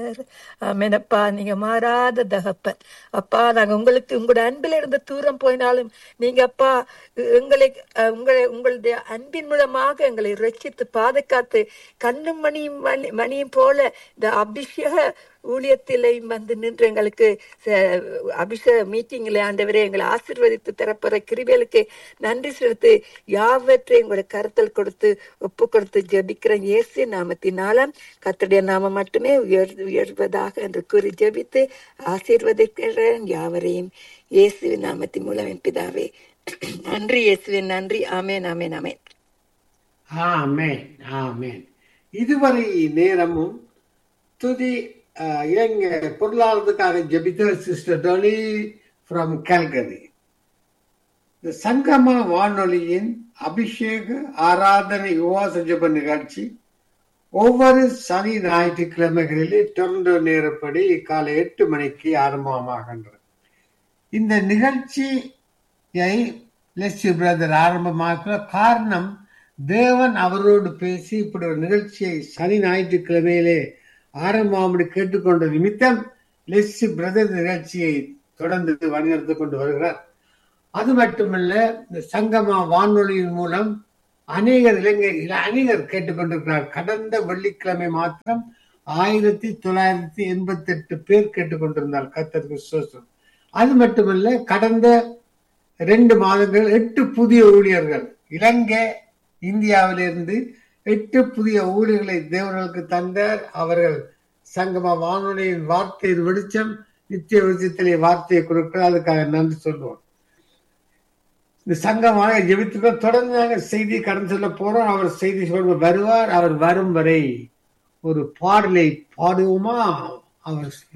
கர்த்தர் ஆமெனப்பா நீங்க மாறாத தகப்பன் அப்பா நாங்க உங்களுக்கு உங்களோட அன்பில் இருந்து தூரம் போயினாலும் நீங்க அப்பா எங்களை அஹ், உங்களை உங்களுடைய அன்பின் மூலமாக எங்களை ரட்சித்து பாதுகாத்து கண்ணும் மணியும் மணி- மணியும் போல இந்த அபிஷேக ஊழியத்திலையும் வந்து நின்று எங்களுக்கு ச- அபிஷேக மீட்டிங்ல ஆண்டவரே எங்களை ஆசீர்வதித்து தரப்போற கிருபைகளுக்கு நன்றி செலுத்தி யாவற்றையும் உங்களுடைய கருத்தல் கொடுத்து ஒப்பு கொடுத்து ஜெபிக்கிறேன் இயேசு நாமத்தினால கர்த்தருடைய நாமம் மட்டுமே உயர் உயர்வதாக என்று கூறி ஜெபித்து ஆசீர்வதிக்கிறேன் யாவரையும் இயேசுவின் நாமத்தின் மூலம் என் பிதாவே நன்றி இயேசுவின் நன்றி ஆமேன் ஆமேன் ஆமேன் ஆமென் ஆமென் இதுவரை நேரமும் துதி அஹ், இலங்கை பொருளாதாரத்துக்காக ஜெபித்த சிஸ்டர் டொலி ஃப்ரம் கல்கரி இந்த சங்கம வானொலியின் அபிஷேக ஆராதனை உபவாச ஜெப நிகழ்ச்சி ஒவ்வொரு சனி ஞாயிற்றுக்கிழமைகளிலே டொரண்டோ நேரப்படி காலை எட்டு மணிக்கு ஆரம்பமாகின்றது இந்த நிகழ்ச்சியை லெஸ்ஸி பிரதர் ஆரம்பமாக்குற காரணம் தேவன் அவரோடு பேசி இப்படி ஒரு நிகழ்ச்சியை சனி ஞாயிற்றுக்கிழமையிலே ஆரம்பமாமடி கேட்டுக்கொண்ட நிமித்தம் லெஸ்ஸி பிரதர் நிகழ்ச்சியை தொடர்ந்து வழிநடத்தி கொண்டு வருகிறார் அது மட்டுமல்ல இந்த சங்கமா வானொலியின் மூலம் அநேகர் இளைஞர் இள- அநேகர் கேட்டுக்கொண்டிருக்கிறார் கடந்த வெள்ளிக்கிழமை மாத்திரம் ஆயிரத்தி தொள்ளாயிரத்தி எண்பத்தி எட்டு பேர் கேட்டுக்கொண்டிருந்தார் கத்தருக்கு சோசம் அது மட்டுமல்ல கடந்த ரெண்டு மாதங்கள் எட்டு புதிய ஊழியர்கள் இலங்கை இந்தியாவிலிருந்து எட்டு புதிய ஊழியர்களை தேவர்களுக்கு தந்தார் அவர்கள் சங்கம வானொலியின் வார்த்தையின் வெளிச்சம் நித்திய வெளிச்சத்திலே வார்த்தையை கொடுக்கிறார் அதுக்காக நன்றி சொல்லுவோம் இந்த சங்கமாக ஜெபித்துக்கோ தொடர்ந்து நாங்கள் செய்தி கடந்து சொல்ல போறோம் அவர் செய்தி சொல்ல வருவார் அவர் வரும் வரை ஒரு பாடலை பாடுவோமா அவர்